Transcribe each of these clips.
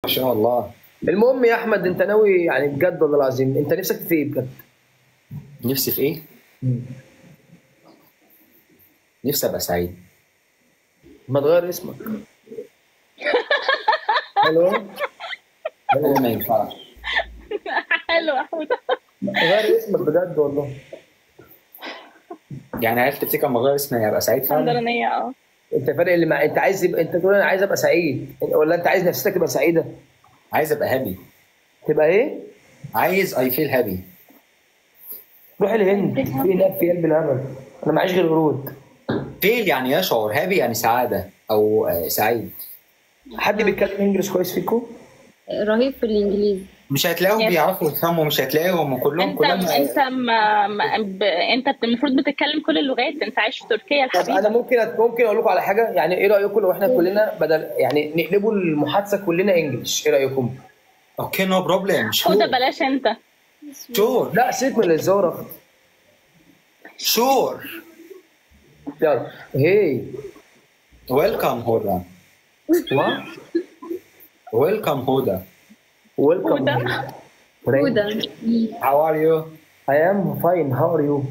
ما شاء الله المهم يا احمد انت ناوي يعني بجد والله العظيم انت نفسك في ايه بجد؟ نفسي في ايه؟ نفسي ابقى سعيد ما تغير اسمك حلو هو ما ينفعش حلو يا حوده غير اسمك بجد والله يعني عرفت تفتكر لما اغير اسمي ابقى سعيد فعلا اسكندرانيه اه انت فارق اللي مع انت عايز يبقى انت تقول انا عايز ابقى سعيد ولا انت عايز نفسيتك تبقى سعيده عايز ابقى هابي تبقى ايه؟ عايز اي فيل هابي روح الهند في هناك في قلب الهبل انا معيش غير قرود فيل يعني يشعر هابي يعني سعاده او آه، سعيد حد بيتكلم انجلش كويس فيكم؟ رهيب في الانجليزي مش هتلاقيهم بيعرفوا يفهموا مش هتلاقيهم كلهم انت كلهم انت ما ما ب... انت المفروض بتتكلم كل اللغات انت عايش في تركيا طب انا الحبيبه ممكن ممكن اقول لكم على حاجه يعني ايه رايكم لو احنا كلنا بدل يعني نقلبوا المحادثه كلنا انجلش ايه رايكم؟ اوكي نو بروبلم حوده شور بلاش انت شور لا سيبك من الهزار أخي. شور يلا هي ويلكم هدى وات ويلكم هدى ويلكم هدى. هدى How are you? I am fine how are you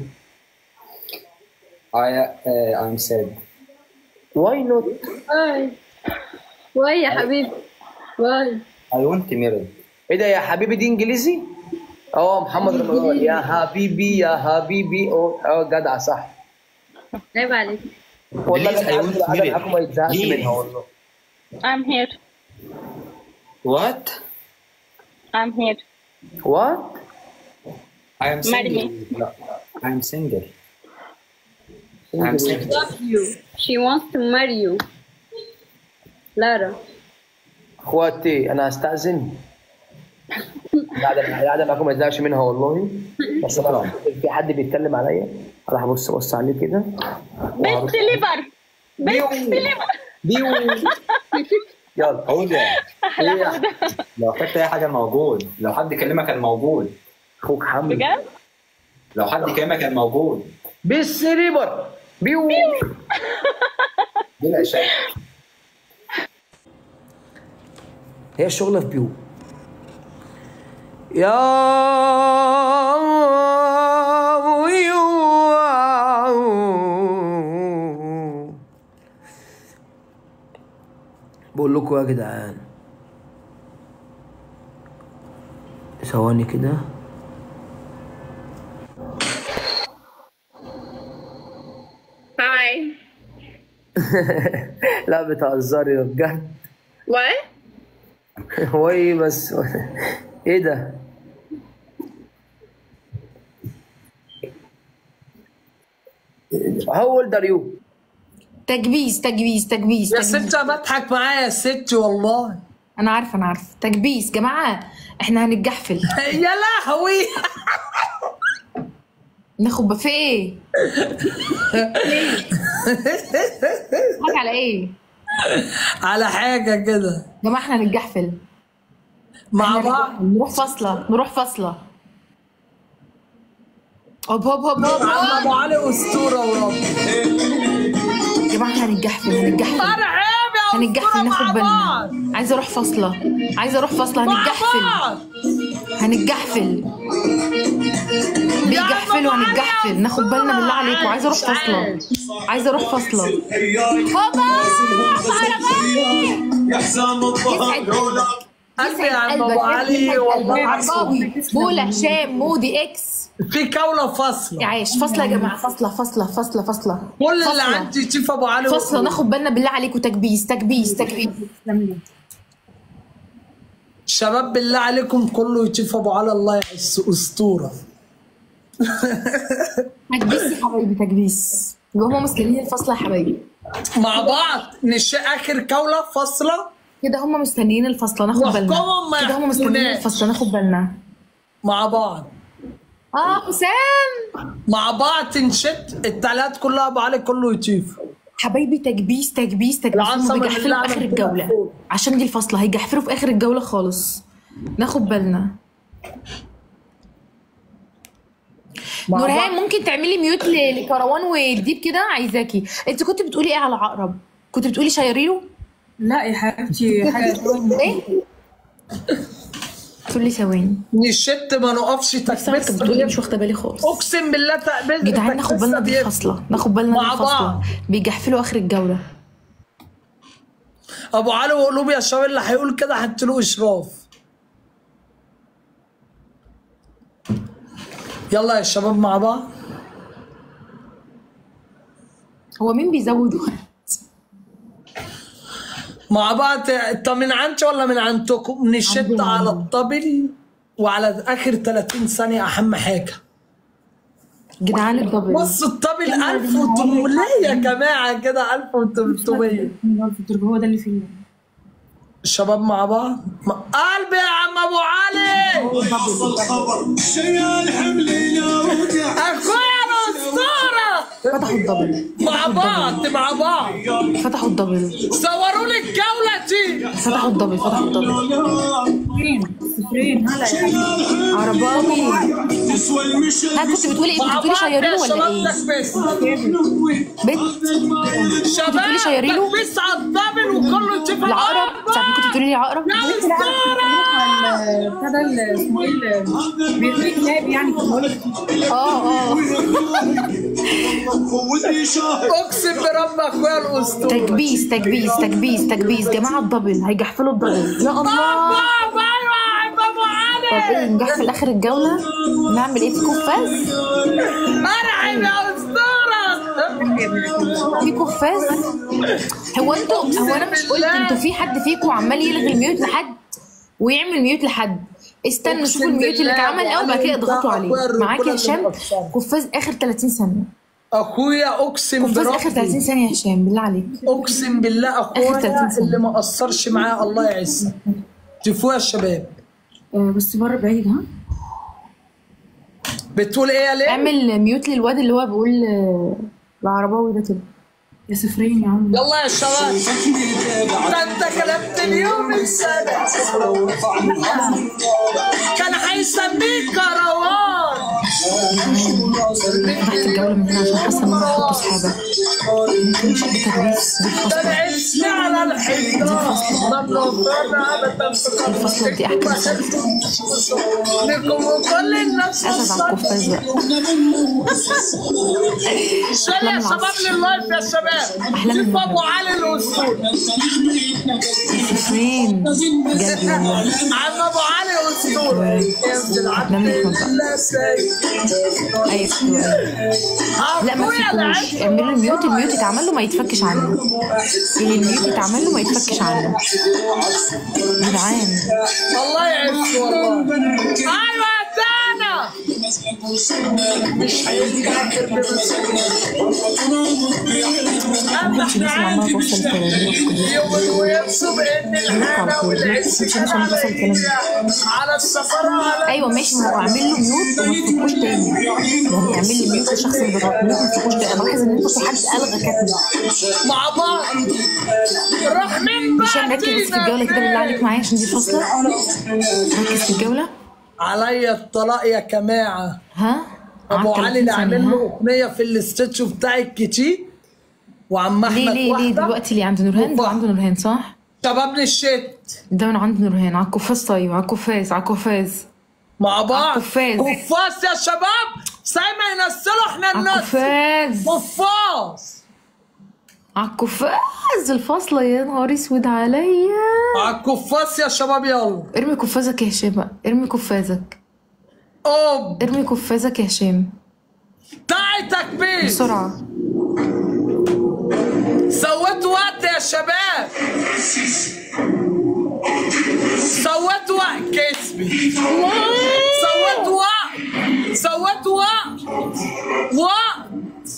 I uh, I'm sad. why not واي واي يا حبيبي واي I want married. ايه ده يا حبيبي دي انجليزي اه محمد رمضان يا حبيبي يا حبيبي اه اه جدع صح عيب عليك والله Please, I want القعدة married. معاكم ما يتزهقش Please. منها والله I'm here What? I'm here وات I am Marry single. No, I'm single. I'm single. love you she wants to marry you لارا اخواتي انا هستأذن القعدة القعدة معاكم ما يتزهقش منها والله بس انا في حد بيتكلم عليا انا هبص بص عليه كده بنت ليفر بنت ليفر بيو يلا هدى احلى إيه؟ حوده لو احتجت اي حاجه أنا موجود لو حد كلمك انا موجود اخوك حمد بجد لو حد كلمك انا موجود بالسريبر بيو بلا شك هي الشغلة في بيو يا ويو بقول لكم يا جدعان ثواني كده هاي لا بتهزري بجد واي هو ايه بس ايه ده How old are you? تكبيس تكبيس تكبيس يا تكبيس. ست بضحك معايا يا ست والله انا عارفه انا عارفه تكبيس جماعه احنا هنتجحفل يا لهوي ناخد بافيه حاجه على ايه على حاجة كده يا جماعه احنا هنتجحفل مع بعض نروح فاصله نروح فاصله هوب هوب هوب هوب عم هوب. ابو علي اسطورة ورب يا جماعه احنا هنتجحفل هنتجحفل مرحب يا هنتجحفل اسطورة ناخد مع بعض بالنا عايزه اروح فاصله عايزه اروح فاصله مع هنتجحفل بعض هنتجحفل بيجحفلوا هنتجحفل ناخد بالنا بالله عليكم عايزه اروح فاصله عايزه اروح فاصله هوبا يا حسام الظهر قلبي يا عم ابو علي والله عرباوي بولا هشام مودي اكس في كولة فاصلة عايش فاصله يا جماعه فاصله فاصله فاصله فاصله كل اللي فاصلة. عندي تشوف ابو علي فاصله ناخد بالنا بالله عليكم تكبيس تكبيس تكبيس شباب بالله عليكم كله يشوف ابو علي الله يحس اسطورة تكبيس يا حبايبي تكبيس يبقى هم مستنيين الفاصله يا حبايبي مع بعض نش اخر كولة فاصلة كده هم مستنيين الفاصله ناخد بالنا واحكمهم ما كده هم مستنيين يحكموناش. الفاصله ناخد بالنا مع بعض اه حسام مع بعض تنشد التلات كلها ابو علي كله يشوف حبايبي تكبيس تكبيس تكبيس العصا هم من بيجحفلوا اللعبة في اخر بتبقى الجوله فوق. عشان دي الفاصله هيجحفلوا في اخر الجوله خالص ناخد بالنا مع نورهان بعض. ممكن تعملي ميوت ل- لكروان والديب كده عايزاكي انت كنت بتقولي ايه على عقرب كنت بتقولي شيريله لا يا حبيبتي حاجة ايه تقول لي ثواني نشت ما نقفش بس انت تكبيس بتقولي مش واخده بالي خالص اقسم بالله تقبل جدعان ناخد بالنا من الفاصله ناخد بالنا من مع الفاصله بعض. بيجحفلوا اخر الجوله ابو علي وقلوب يا شباب اللي هيقول كده هديله اشراف يلا يا شباب مع بعض هو مين بيزود وقت مع بعض انت من عندي ولا من عندكم نشد عندنا. على الطبل وعلى اخر 30 ثانيه اهم حاجه جدعان الدبل بص الطبل 1800 يا جماعه كده 1800 هو ده اللي فيه الشباب مع بعض م- قلبي يا عم ابو علي ويحصل خبر شيء الحمل يا وقع اخويا الاسطوره فتحوا الدبل مع بعض مع بعض فتحوا الدبل صوروا لي الجوله دي فتحوا الدبل فتحوا الدبل صفرين هلا عرباوي تسوى المشي ها كنت بتقولي ايه كنت مع بتقولي بعض شيرينه يا ولا شباب ايه تكبيس بنت شباب شيرينه؟ تكبيس على الدبل وكله يشوف العقرب ساعة كنت بتقولي لي عقرب يا اسطوره ابتدى ال- اسمه ايه ال- بيرمي كلاب يعني كنت بقول لك اه اه ودي شاهد اقسم برب اخويا الاسطوره تكبيس تكبيس تكبيس تكبيس جماعة الدبل هيجحفلوا الدبل يا الله بابا ايوه يا عم ابو طب علي ايه نجح في الاخر الجولة نعمل ايه في كفاز مرحب يا اسطوره في كفاز هو انتوا هو انا مش قلت انتوا في حد فيكم عمال يلغي الميوت لحد ويعمل ميوت لحد استنوا أقسم شوفوا الميوت اللي بالله اتعمل الاول بعد كده وعلي اضغطوا ده عليه أخويا الرجولة معاك يا اللي هشام مقصرة. كفاز اخر 30 ثانية اخويا اقسم كفاز اخر 30 بربي ثانية يا هشام بالله عليك اقسم بالله آخر 30 اخويا سنة. اللي ما قصرش معاه الله يعزك شوفوا يا شباب بس بره بعيد ها بتقول ايه يا ليه؟ اعمل ميوت للواد اللي هو بيقول آه، العرباوي ده كده يا صفرين يا عم يلا يا شباب ده انت كلمت اليوم السابع كان هيسميك كروان فتحت الجولة من هنا عشان حاسة ان انا هحط صحابة ممكن مش دي تكبيس دي ده الفصلة العشق على الحيطان مبروكانا ابدا الفصلة دي احكي لكم وكل الناس اسف على الكفاز بقى شيل يا شباب لللايف يا شباب أحلام شوف النبي. ابو علي الاسطول صفرين بجد والله عم ابو علي اسطول انزل أحلام عبد النبي. الله سيد ايوه حلو قوي لا ما اخويا تفكوش اعملوا الميوت الميوت يتعمل له ما يتفكش عنه اللي الميوت يتعمل له ما يتفكش عنه جدعان الله يعز والله ايوه يا سانا مش هيتكبر محدش الناس اللي عمالة توصل كلام ويبصوا بان الهنا والعز محدش الناس اللي توصل كلام على السفر على ايوه ماشي ما هو اعمل له ميوت وما تفكوش تاني يعني اعمل لي ميوت للشخص اللي بيضغط ميوت ما تفكوش تاني انا بلاحظ ان انتوا في حد الغى كاتب مع بعض روح من هشام ركز بس في الجوله كده بالله عليك معايا عشان دي فاصله ركز في الجوله عليا الطلاق يا جماعه ها ابو قعدت علي 30 اللي ثانية، عامل له ها؟ اغنيه في الاستاتشو بتاع الكتي وعم احمد ليه ليه ليه واحدة. دلوقتي ليه عند نورهان ده عند نورهان صح؟ شبابني الشت ده من عند نورهان على الكفاز طيب على الكفاز على الكفاز مع بعض الكفاز. كفاس يا شباب زي ما ينزلوا احنا على ننزل الكفاز كفاس على الكفاز الفاصله يا نهار اسود عليا على الكفاس يا شباب يلا ارمي كفازك يا هشام بقى ارمي كفازك اوب ارمي كفازك يا هشام تعي تكبير بسرعه سويت وقت يا شباب سويت وقت كسبي سويت وقت سويت وقت وقت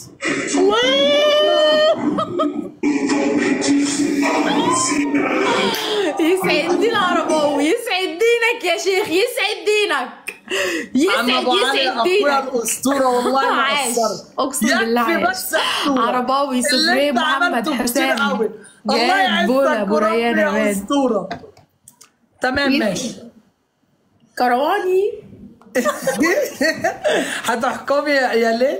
يسعد دين العرباوي يسعد دينك يا شيخ يسعد دينك عم ابو علي اخويا الاسطوره والله ما عاش قصرت اقسم يكفي بالله عاش بس أسطورة. عرباوي اللي صفري انت محمد عملته كتير حسام قوي الله جاد يعزك بولا ابو وربي ريان يا عماد اسطوره تمام ماشي كرواني هتحكمي يا يا ليل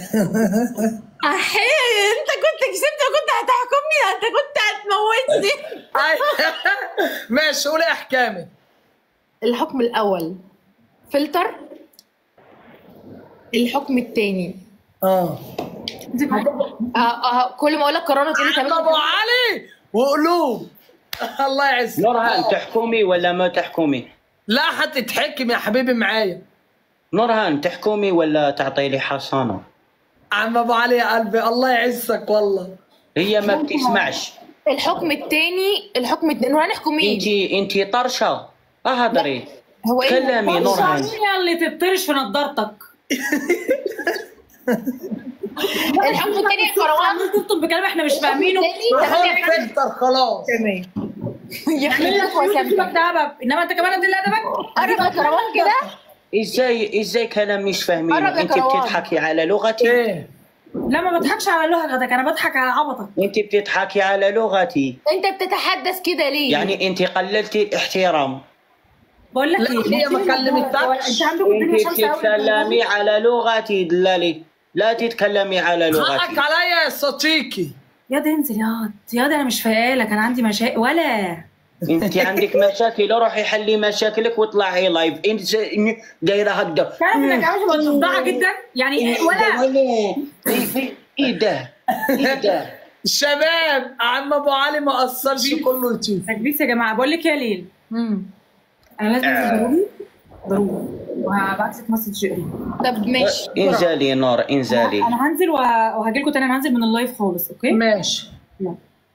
احي انت كنت كسبت وكنت هتحكمني انت كنت هتموتني ماشي قولي احكامك الحكم الاول فلتر الحكم الثاني اه آه آه كل ما اقول لك قررنا تقول لي ابو تمام علي وقلوب الله يعزك نورهان تحكمي ولا ما تحكمي؟ لا حتتحكم يا حبيبي معايا نورهان تحكمي ولا تعطي لي حصانه؟ عم ابو علي يا قلبي الله يعزك والله هي ما بتسمعش الحكم الثاني الحكم الثاني نورهان احكم مين انت انت طرشه اهدري هو ايه تكلمي نورهان هي اللي تطرش في نضارتك الحكم الثاني يا كروان عمال تطلب بكلام احنا مش فاهمينه وحط فلتر خلاص تمام يخلي لك سيبك وسامتك ده أدب. انما انت كمان قد ادبك قرب يا كروان كده ازاي ازاي كلام مش فاهمين قرب يا انت كروان. بتضحكي على لغتي ايه لا ما بضحكش على لغتك انا بضحك على عبطك انت بتضحكي على لغتي انت بتتحدث كده ليه يعني انت قللتي الاحترام بقول لك لا، ايه هي ما كلمتكش. انت عندكم الدنيا انت شمس قوي بتتكلمي على لغتي دلالي لا تتكلمي على حقك لغتي عليا يا صديقي يا دي انزل يا دي يا دي انا مش فايقالك انا عندي مشاكل ولا انت عندك مشاكل روحي حلي مشاكلك واطلعي لايف انت زي- دايره هكذا تعرف انك عاوز تبقى مصدعه جدا يعني ولا ايه ده ايه ده الشباب عم ابو علي ما قصرش كله يطير تكبيس يا جماعه بقول لك يا ليل مم. انا لازم انزل ضروري ضروري وهبعت لك مسج اقري طب ماشي بسرعة. انزلي نور انزلي انا هنزل وه- وهجي لكم تاني انا هنزل من اللايف خالص اوكي ماشي يلا.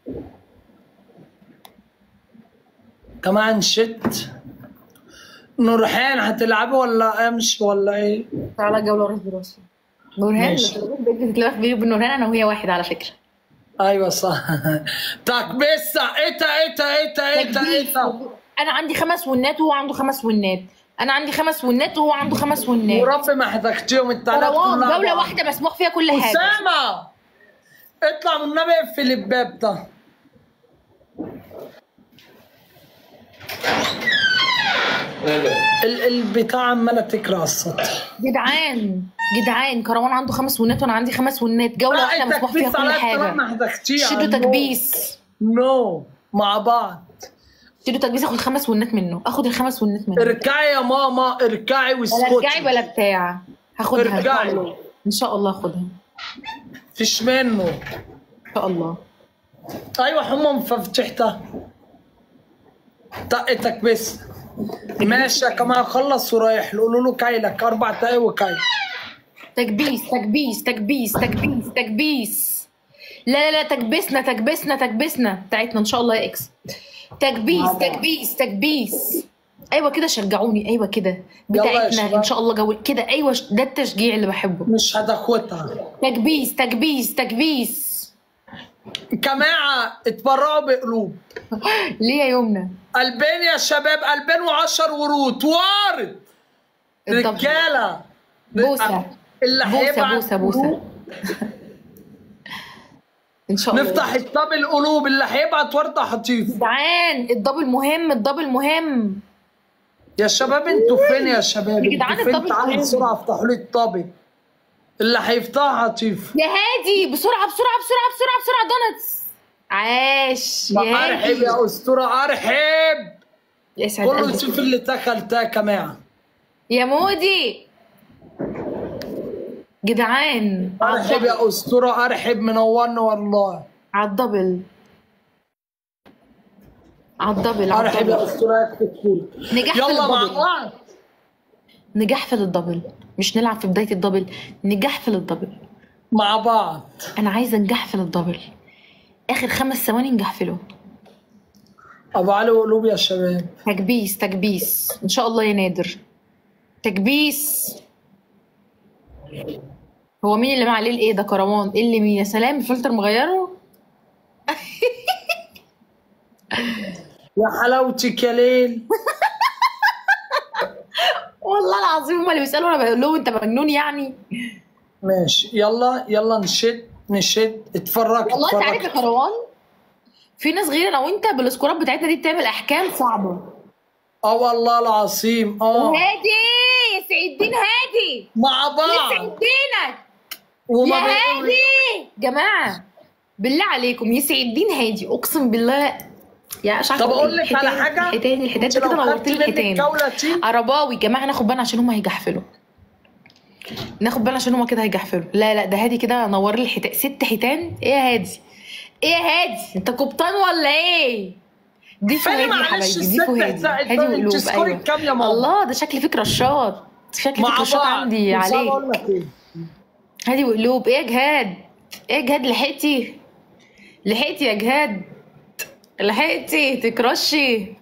كمان شت نورحان هتلعبي ولا امشي ولا ايه؟ تعالى جولة راس براسي نورهان ماشي. بتتلوح بيني وبين نورهان انا وهي واحد على فكرة ايوه صح تكبسة ايتا ايتا ايتا ايتا ايتا انا عندي خمس ونات وهو عنده خمس ونات انا عندي خمس ونات وهو عنده خمس ونات وربي ما حتاخديهم التلاتة مروان كلها جولة بعض. واحدة مسموح فيها كل حاجة أسامة اطلع من النبي اقفل الباب ده ال- البتاع عمالة تكره على السطح جدعان جدعان كروان عنده خمس ونات وانا عندي خمس ونات جولة واحدة مسموح فيها كل حاجة ما هتاخديها شدوا تكبيس نو مع بعض شدوا تكبيس اخد خمس ونات منه اخد الخمس ونات منه اركعي يا ماما اركعي ولا واسكتي رجعي ولا بتاع هاخدها ان شاء ارجعي. الله ان شاء الله اخدها فيش منه ان شاء الله ايوه حمى مفتحتها طقتك بس ماشي يا كمان خلص ورايح له قولوا له كايلك اربع دقايق وكاي تكبيس تكبيس تكبيس تكبيس تكبيس لا لا لا تكبسنا تكبسنا تكبسنا بتاعتنا ان شاء الله يا اكس تكبيس تكبيس تكبيس ايوه كده شجعوني ايوه كده يلا يا بتاعتنا شباب. ان شاء الله جو كده ايوه ش- ده التشجيع اللي بحبه مش هتاخدها تكبيس تكبيس تكبيس جماعة اتبرعوا بقلوب ليه يا يمنى قلبين يا شباب قلبين وعشر ورود وارد الضبط. رجالة بوسه اللي بوسه هيبعت بوسه بوسه ان شاء الله نفتح الطب القلوب اللي هيبعت وردة حطيف جدعان الدبل مهم الدبل مهم يا شباب انتوا فين يا شباب يا جدعان انتوا فين الطبل تعالوا مهم. بسرعة افتحوا لي الطبق اللي هيفتحها حطيف يا هادي بسرعه بسرعه بسرعه بسرعه بسرعه دونتس عاش يا ارحب هادي يا اسطورة ارحب يسعد كله قلبك يشوف اللي تاكلتها يا جماعة يا مودي جدعان ارحب يا اسطورة ارحب منورنا والله على الدبل على الدبل على ارحب يا الدبل اسطورة يكفي تقول نجاح في يلا مع الدبل بعض نجاح في الدبل مش نلعب في بدايه الدبل نجاح في الدبل مع بعض انا عايزه نجاح في الدبل اخر خمس ثواني نجحفله ابو علي وقلوب يا شباب تكبيس تكبيس ان شاء الله يا نادر تكبيس هو مين اللي معاه الايه ده كروان ايه اللي مين يا سلام الفلتر مغيره يا حلاوتك يا ليل والله العظيم هما اللي بيسالوا انا بقول لهم انت مجنون يعني ماشي يلا يلا نشد نشد اتفرج والله انت عارف يا اتفرج كروان في ناس غير انا وانت بالسكورات بتاعتنا دي بتعمل احكام صعبه اه والله العظيم اه هادي يا سعيد الدين هادي مع يا بعض سعيد دينك وما يا بي- هادي جماعه بالله عليكم يسعد الدين هادي اقسم بالله يا مش عارفه طب أقول لك على الحيتان- حاجة؟ الحيتان الحيتان أنت انت لو كده نورت خدت لي مني الحيتان الجولة دي عرباوي جماعه ناخد بالنا عشان هم هيجحفلوا ناخد بالنا عشان هم كده هيجحفلوا لا لا ده هادي كده نور لي الحيتان ست حيتان ايه يا هادي ايه يا هادي انت قبطان ولا ايه دي فين فهادي يا معلش حبايبي دي الست فهادي بتاعت هادي ده؟ انت وقلوب سكورك ايوه كام يا ماما؟ الله ده شكل فكره الشاط شكل مع فكره الشاط بعض عندي مش عارف عليك أقول لك إيه. هادي وقلوب ايه يا جهاد ايه يا جهاد لحقتي لحقتي يا جهاد لحقتي تكرشي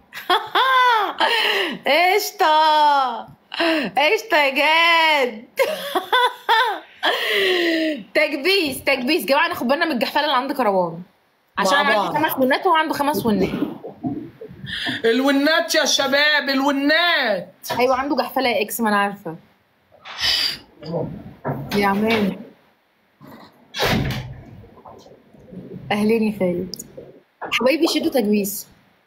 قشطة قشطة يا جاد تكبيس تكبيس جماعة ناخد بالنا من الجحفلة اللي عند كروان عشان مع انا بعض. عندي خمس ونات وهو عنده خمس ونات الونات يا شباب الونات ايوه عنده جحفلة يا اكس ما انا عارفة يا عمان اهلين يا خالد حبايبي شدوا تجويز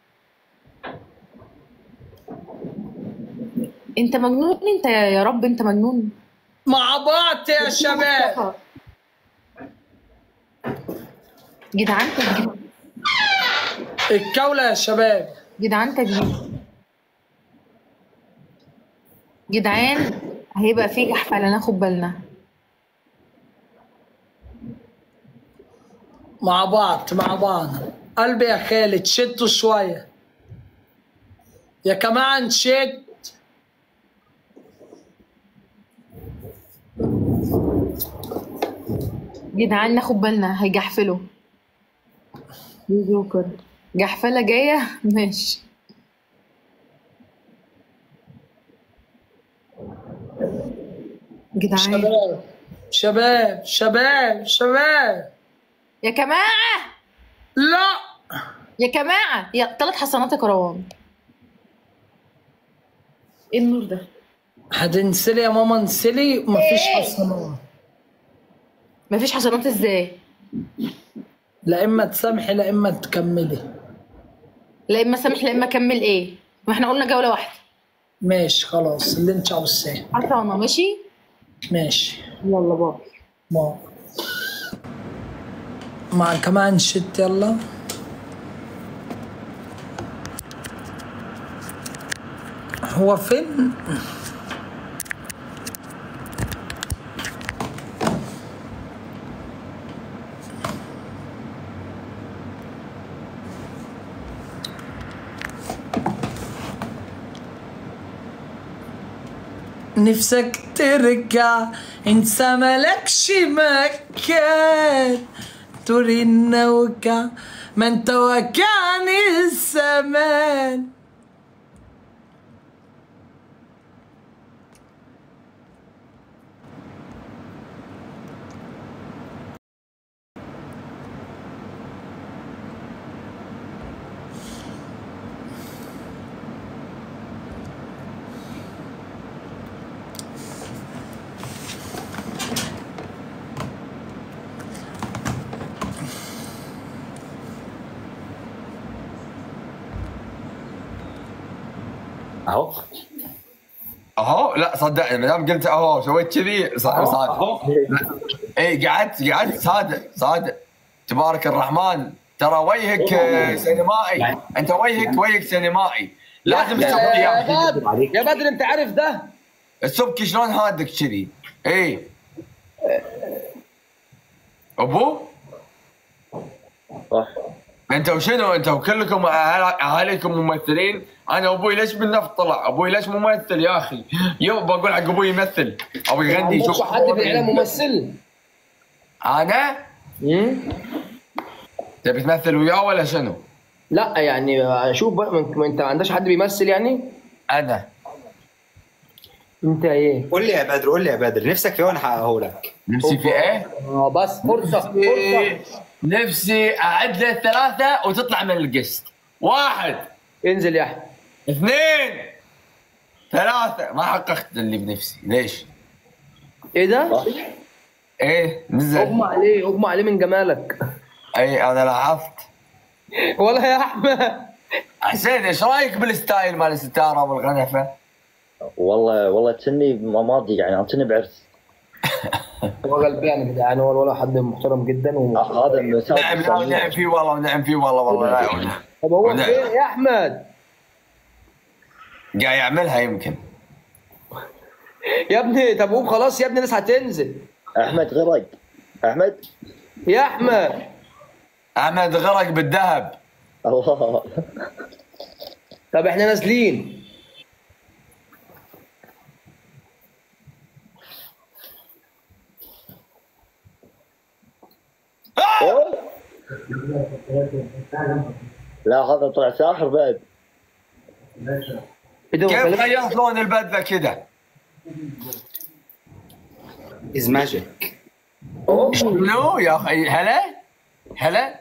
انت مجنون انت يا يا رب انت مجنون مع بعض يا شباب جدعان تجويز الجولة يا شباب جدعان تجويز جدعان هيبقى في جحفلة ناخد بالنا مع بعض مع بعض قلبي يا خالد شدوا شوية يا جماعة نشد جدعان ناخد بالنا هيجحفلوا يا جوكر جحفلة جاية ماشي جدعان شباب شباب شباب شباب يا جماعة لا يا جماعة يا ثلاث حسنات يا كروان ايه النور ده؟ هتنسلي يا ماما انسلي مفيش حصانات مفيش حسنات ازاي؟ لا اما تسامحي لا اما تكملي لا اما سامح لا اما كمل ايه؟ ما احنا قلنا جولة واحدة ماشي خلاص اللي انت عاوزاه حسنة ماشي؟ ماشي يلا باي ما مع كمان شت يلا هو فين نفسك ترجع انت ملكش مكان تورينا وجع ما انت وجعني الزمان اهو اهو لا صدقني ما دام قلت اهو سويت كذي صح صادق اهو اي قعدت قعدت صادق صادق تبارك الرحمن ترى وجهك آه، سينمائي انت وجهك وجهك سينمائي لازم يا تسبك اياه بدر يا بدر انت عارف ده السبك شلون هادك كذي اي ابو صح انت وشنو انت وكلكم أهل- اهاليكم ممثلين انا ابوي ليش بالنفط طلع ابوي ليش ممثل يا اخي يو بقول حق ابوي يمثل او ما يغني عندكش شوف حد في العيله ممثل انا مم؟ تبي تمثل وياه ولا شنو؟ لا يعني شوف بقى من- ما انت ما عندكش حد بيمثل يعني انا انت ايه قول لي يا بدر قول لي يا بدر نفسك في ايه وانا احققه لك نفسي في ايه؟ اه بس فرصه فرصه نفسي نفسي اعد له ثلاثه وتطلع من القسط واحد انزل يا احمد اثنين ثلاثه ما حققت اللي بنفسي ليش؟ ايه ده؟ ايه نزل اغمى عليه اغمى عليه من جمالك اي انا لاحظت ولا يا احمد حسين ايش رايك بالستايل مال الستاره والغنفه؟ والله والله تني ما ما ادري يعني انا تني بعرس هو غلبان يا جدعان هو ولا حد محترم جدا و... هذا من سنة نعم لا نعم فيه والله ونعم فيه والله والله لا طب هو ولا- فين يا احمد قاعد يعملها يمكن يا ابني طب قوم خلاص يا ابني الناس هتنزل احمد غرق احمد يا احمد احمد غرق بالذهب الله طب احنا نازلين أوه. لا هذا طلع ساحر بعد إيه ده، كيف وكلام- غيرت لون البدله كذا؟ از ماجيك شنو يا اخي هلا؟ هلا؟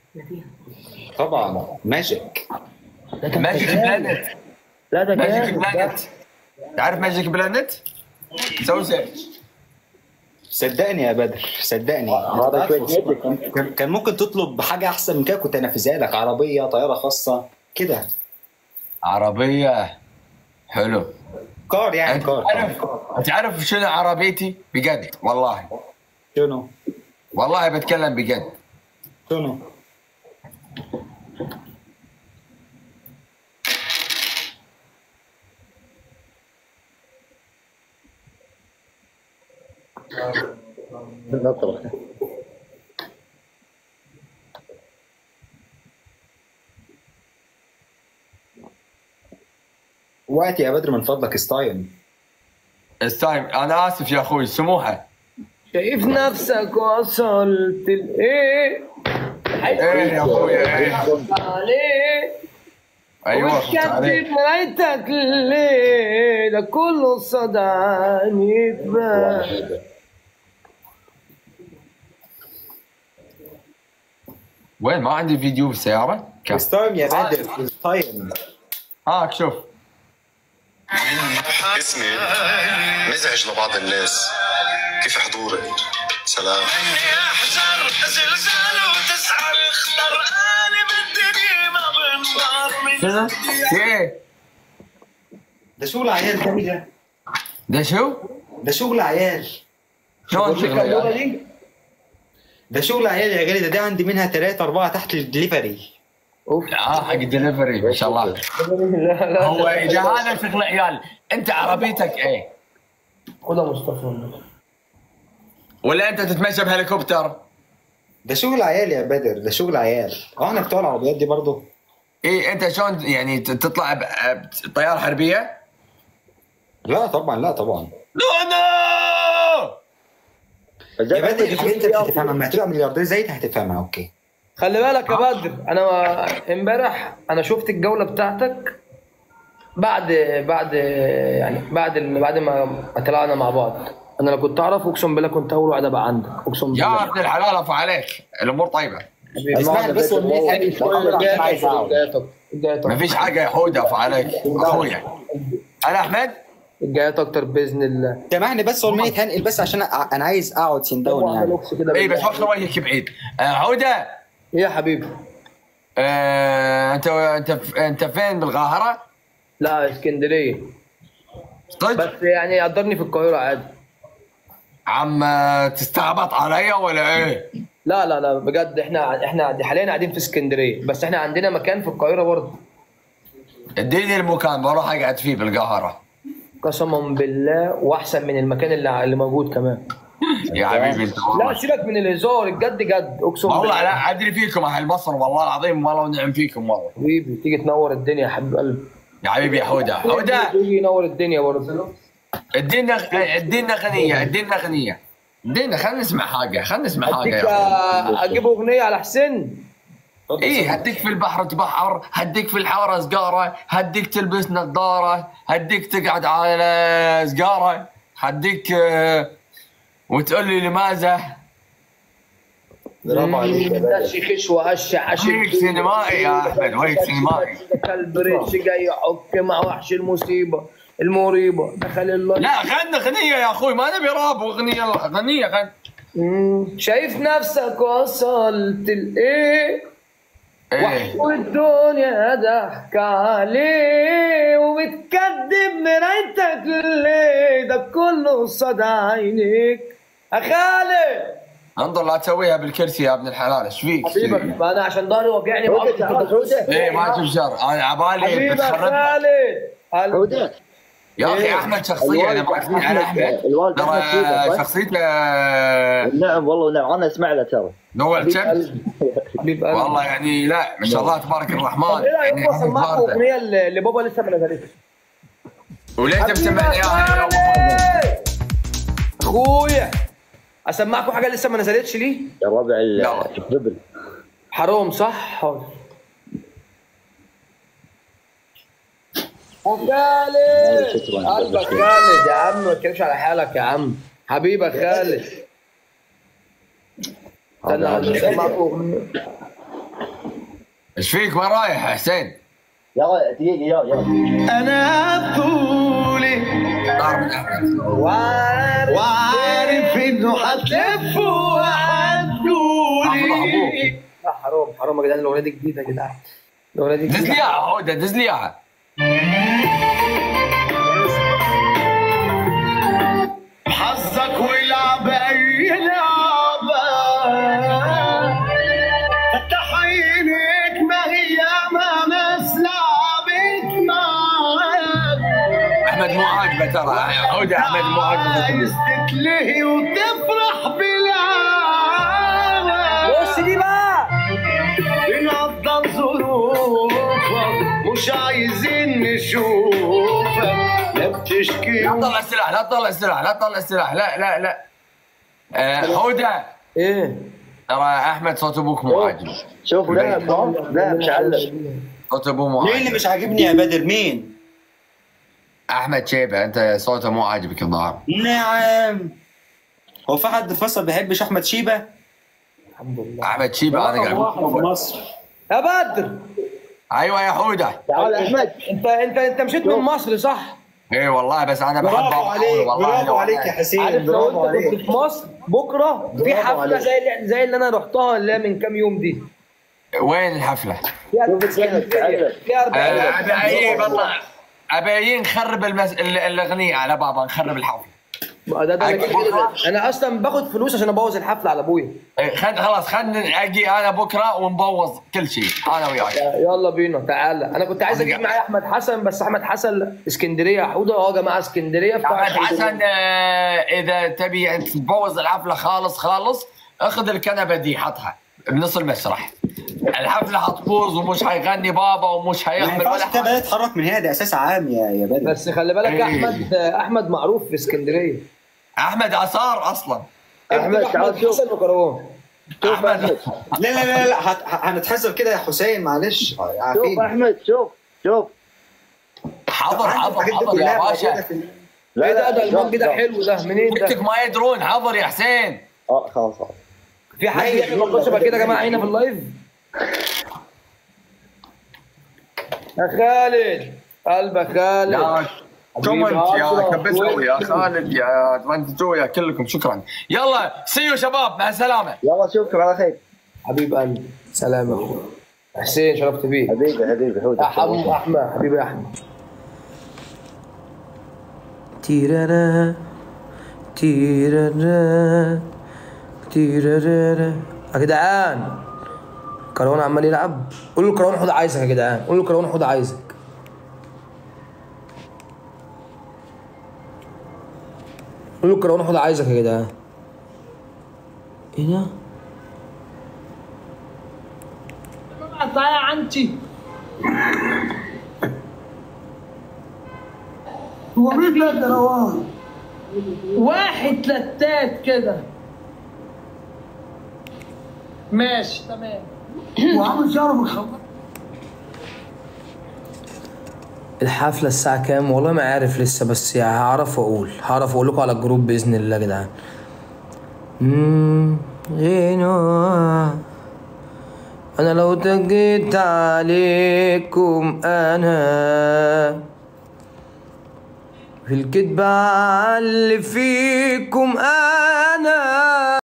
طبعا ماجيك ماجيك بلانت لا ده ماجيك كام بلانت تعرف ماجيك بلانت؟ سوي سيرش صدقني يا بدر صدقني هذا شوي ماجيك كان- كان ممكن تطلب حاجه احسن من كده كنت انفذها لك عربيه طياره خاصه كده عربيه حلو كار يعني انت كار عارف انت عارف شنو عربيتي؟ بجد والله شنو والله بتكلم بجد شنو نطرة وقت يا بدر من فضلك ستايل التايم انا اسف يا اخوي سموحه شايف نفسك وصلت لايه ايه يا اخوي ايه عليه ايوه خفت عليك. وبتكتب مرايتك ليه ده كله صدى عينيك بقى وين ما عندي فيديو بالسياره؟ كم؟ ستايل يا بدر ستايل ها شوف اسمي مزعج لبعض الناس كيف حضورك سلام يحجر زلزال وتسعى الاخضر قالب الدنيا ما بنضر شنو؟ في ايه؟ ده شغل عيال ده إيه ده ده شو؟ ده شغل عيال شلون شغل اللغة يعني؟ دي ده شغل عيال يا غالي ده ده عندي منها ثلاثة أربعة تحت الدليفري اوف اه حق الدليفري ما شاء الله لا لا هو اذا هذا شغل عيال انت عربيتك ايه؟ خدها مصطفى ولا انت تتمشى بهليكوبتر؟ ده شغل عيال يا بدر ده شغل عيال اه انا بتوع العربيات دي برضه ايه انت شلون يعني ت- تطلع ب- بطياره حربيه؟ لا طبعا لا طبعا نو نو يا بدر الحاجات انت هتفهمها لما هتبقى ملياردير زيت هتفهمها اوكي خلي بالك يا بدر انا امبارح انا شفت الجوله بتاعتك بعد بعد يعني بعد بعد ما ما طلعنا مع بعض انا لو كنت اعرف اقسم بالله كنت اول واحد ابقى عندك اقسم يا بالله ابن الحلال افو عليك الامور طيبه اسمعني بس والناس هذه عشان عايز اقعد الجايات ما فيش حاجه يا حوده افو عليك اخويا انا احمد الجايات اكتر باذن الله سامحني بس والمية هنقل بس عشان أ- انا عايز اقعد سندون يعني اي بس وقت وجهك بعيد آه، حوده ايه يا حبيبي آه، انت انت انت فين بالقاهره؟ لا اسكندريه صدق؟ بس يعني قدرني في القاهره عادي عم آه، تستعبط عليا ولا ايه؟ لا لا لا بجد احنا احنا حاليا قاعدين في اسكندريه بس احنا عندنا مكان في القاهره برضه اديني المكان بروح اقعد فيه بالقاهره قسما بالله واحسن من المكان اللي اللي موجود كمان يا حبيبي انت لا سيبك من الهزار الجد جد اقسم والله لا ادري فيكم اهل مصر والله العظيم والله ونعم فيكم والله حبيبي تيجي تنور الدنيا يا حبيب قلبي يا حبيبي يا حوده حوده تيجي ينور الدنيا برضه ادينا ادينا اغنيه ادينا اغنيه ادينا خلينا نسمع حاجه خلينا نسمع حاجه اديك يا أخوي. آه، اجيب اغنيه على حسين ايه هديك في البحر تبحر هديك في الحاره سجاره هديك تلبس نظاره هديك تقعد على سجاره هديك آه، وتقول لي لماذا برافو عليك يا بدر دش خش وهش عش ويك سينمائي يا احمد ويك سينمائي كلب ريش جاي يحك مع وحش المصيبه المريبه دخل الله لا غنى اغنيه يا اخوي ما نبي راب واغنيه اغنيه غن مم. شايف نفسك وصلت لايه ايه والدنيا ضحك عليه وبتكذب مرايتك ليه ده كله قصاد عينيك يا خالد انظر لا تسويها بالكرسي يا ابن الحلال ايش فيك؟ حبيبك ما انا عشان ضهري وجعني حودة بعض تعال حودة ايه ما تبشر انا عبالي حبيبك بتخرب خالد حودة يا اخي إيه. احمد شخصيه انا الوالد معتمد على أحمد- احمد الوالد أحمد شيبة، ترى صح؟ شخصيته نعم والله نعم انا اسمع له ترى نوال شمس حبيب قلبي والله يعني لا ما شاء الله تبارك الرحمن ايه رايك يعني اوصل معك فاردة. اغنيه اللي اللي بابا لسه ما نزلتش وليه انت مسمعني اياها اخويا اسمعكم حاجه لسه ما نزلتش ليه يا ربع يلا. الدبل حرام صح حاضر خالد شكراً. قلبك خالد يا عم ما تتكلمش على حالك يا عم حبيبك خالد استنى عشان اسمعكم اغنيه ايش فيك وين رايح يا حسين؟ يلا دقيقة يلا يلا انا بطولي طار من احمد وعارف انه هتلف وهتقولي لا حرام حرام يا جدعان الاغنيه دي جديده يا جدعان الاغنيه دي دز لي جديده اياها عوده دز لي اياها حظك والعب اي لعبة فتح عينيك ما هي ما ناس لعبت معاك احمد مو عاجبه ترى عوده احمد مو عايز عاجبه تتلهي وتفرح بلعبك بص دي بقى بنفضل ظروفك مش عايزين نشوفك لا بتشكي لا تطلع السلاح لا تطلع السلاح لا تطلع السلاح لا لا لا آه، عوده ايه ترى احمد صوت ابوك مو عاجبه شوف لا لا مش علق صوت ابوه مو مين اللي عاجبه مش عاجبني يا بدر مين؟ احمد شيبه انت صوته مو عاجبك الظاهر نعم هو في حد في مصر بيحبش احمد شيبه؟ الحمد لله احمد شيبه انا قاعد واحد في أقول. مصر يا بدر ايوه يا حوده تعال احمد انت انت انت مشيت من مصر صح؟ اي والله بس انا بحب برافو أقول عليك والله برافو لو عليك أنا- يا حسين عارف لو برافو انت كنت عليك في مصر بكره في برافو حفله عليك. زي اللي زي اللي انا رحتها اللي هي من كام يوم دي وين الحفله؟ فيها شوف السنة تعال فيها 40 آه، ابي اجي بطلع ابي اجي نخرب المس... ال- الاغنيه على بابا نخرب الحفله ده ده أنا, كده كده- انا اصلا باخد فلوس عشان ابوظ الحفله على ابويا إيه، خد خلاص خلنا اجي انا بكره ونبوظ كل شيء انا وياك يلا بينا تعالى انا كنت عايز اجيب معايا احمد حسن بس احمد حسن اسكندريه يا حوده اه يا جماعه اسكندريه بتاع احمد حسن آه، اذا تبي انت تبوظ الحفله خالص خالص اخذ الكنبه دي حطها بنص المسرح الحفله حتبوظ ومش حيغني بابا ومش ما هيعمل ينفعش ولا انت حاجه بقى تتحرك من هنا ده اساس عام يا يا بدر بس خلي بالك إيه. احمد احمد معروف في اسكندريه احمد عصار اصلا احمد تعال احمد شوف حسن وكروان احمد لا لا لا لا هت- هنتحذر كده يا حسين معلش شوف عارفين احمد شوف شوف حضر حضر الحاجات دي حضر يا كلها موجودة باشا في- لا ايه ده ده لا المج ده لا. حلو ده منين بنتك ده؟ ما يدرون حضر يا حسين اه خلاص خلاص في حد يعمل مقطع شبه كده يا جماعه هنا في اللايف؟ يا خالد قلبك خالد يا كومنت يا أشرف كبسوا يا ويلكم. خالد يا تمنتجوا يا كلكم شكرا يلا سيو شباب مع السلامه يلا اشوفكم على خير حبيب قلبي سلام يا اخويا حسين شرفت بيك حبيبي حبيبي يا حوده حمو احمد حبيبي يا احمد تيرارا تيرارا تيرارا يا جدعان كروان عمال يلعب قول له كروان حوض عايزك يا جدعان قول له كروان حوض عايزك قول له كروان حوض عايزك يا جدعان ايه ده؟ تعالى عندي هو مين ده الدروان واحد تلاتات كده ماشي تمام وعامل شعره بالخبر الحفلة الساعة كام؟ والله ما عارف لسه بس يعني هعرف اقول هعرف اقول لكم على الجروب بإذن الله يا جدعان. مم، غنوة أنا لو تجيت عليكم أنا في الكدبة اللي فيكم أنا